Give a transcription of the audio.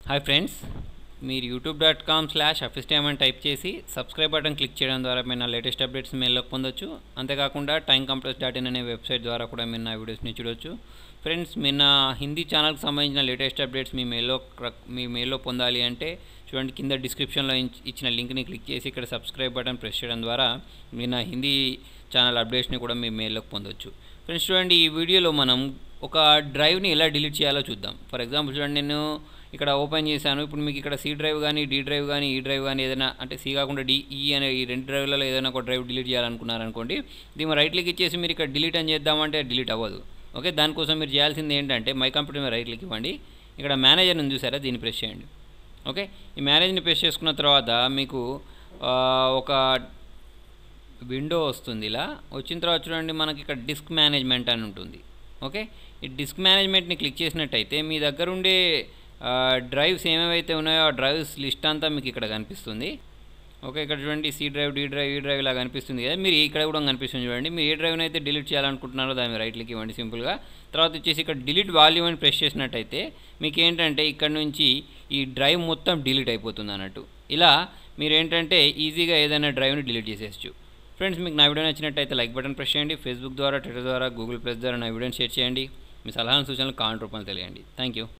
hi friends మీరు YouTube dot com slash అఫిస్టైమ్ అని టైప్ చేసి సబ్స్క్రైబ్ బటన్ క్లిక్ చేయడం ద్వారా మీరు నా లేటెస్ట్ అప్డేట్స్ మెయిల్లోకి పొందొచ్చు అంతేకాకుండా టైం కంప్యూటర్స్ డాట్ ఇన్ అనే వెబ్సైట్ ద్వారా కూడా మీరు నా వీడియోస్ని చూడొచ్చు ఫ్రెండ్స్ మీరు నా హిందీ ఛానల్కి సంబంధించిన లేటెస్ట్ అప్డేట్స్ మీ మెయిల్లో క్ర- మీ మెయిల్లో పొందాలి అంటే చూడండి కింద డిస్క్రిప్షన్లో ఇచ్- ఇచ్చిన లింక్ని క్లిక్ చేసి ఇక్కడ సబ్స్క్రైబ్ బటన్ ప్రెస్ చేయడం ద్వారా మీరు నా హిందీ ఛానల్ అప్డేట్స్ని కూడా మీ మెయిల్లోకి పొందొచ్చు ఫ్రెండ్స్ చూడండి ఈ వీడియోలో మనం ఒక డ్రైవ్ని ఎలా డిలీట్ చేయాలో చూద్దాం ఫర్ ఎగ్జాంపుల్ చూడండి నేను ఇక్కడ ఓపెన్ చేశాను ఇప్పుడు మీకు ఇక్కడ సి డ్రైవ్ కానీ డి డ్రైవ్ కానీ ఈ డ్రైవ్ కానీ ఏదైనా అంటే సి కాకుండా డి ఈ అనే ఈ రెండు డ్రైవ్లలో ఏదైనా ఒక డ్రైవ్ డిలీట్ చేయాలనుకున్నారనుకోండి దీని రైట్ క్లిక్ ఇచ్చేసి మీరు ఇక్కడ డిలీట్ అని చేద్దామంటే డిలీట్ అవ్వదు ఓకే దానికోసం మీరు చేయాల్సింది ఏంటంటే మై కంప్యూటర్ మీద రైట్ క్లిక్ ఇవ్వండి ఇక్కడ మేనేజర్ ఉంది చూసారా దీన్ని ప్రెస్ చేయండి ఓకే ఈ మేనేజ్ని ప్రెస్ చేసుకున్న తర్వాత మీకు ఆ, ఒక విండో వస్తుంది ఇలా వచ్చిన తర్వాత చూడండి మనకి ఇక్కడ డిస్క్ మేనేజ్మెంట్ అని ఉంటుంది ఓకే ఈ డిస్క్ మేనేజ్మెంట్ని క్లిక్ చేసినట్టయితే మీ దగ్గర ఉండే ఆ, డ్రైవ్స్ ఏమేవైతే ఉన్నాయో ఆ డ్రైవ్స్ లిస్ట్ అంతా మీకు ఇక్కడ కనిపిస్తుంది ఓకే ఇక్కడ చూడండి C drive D drive E drive ఇలా కనిపిస్తుంది కదా మీరు ఇక్కడ కూడా కనిపిస్తుంది చూడండి మీరు ఏ డ్రైవ్ని అయితే డిలీట్ చేయాలనుకుంటున్నారో దాని మీద రైట్ క్లిక్ ఇవ్వండి సింపుల్గా తర్వాత వచ్చేసి ఇక్కడ డిలీట్ వాల్యూమ్ అని ప్రెస్ చేసినట్టయితే మీకు ఏంటంటే ఇక్కడ నుంచి ఈ డ్రైవ్ మొత్తం డిలీట్ అయిపోతుంది అన్నట్టు ఇలా మీరు ఏంటంటే ఈజీగా ఏదైనా డ్రైవ్ని డిలీట్ చేసేయచ్చు ఫ్రెండ్స్ మీకు నా వీడియో నచ్చినట్టయితే లైక్ బటన్ ప్రెస్ చేయండి ఫేస్బుక్ ద్వారా ట్విట్టర్ ద్వారా గూగుల్ ప్లస్ ద్వారా నా వీడియోని షేర్ చేయండి మీ సలహాలను సూచనలు కామెంట్ రూపంలో తెలియండి థ్యాంక్ యూ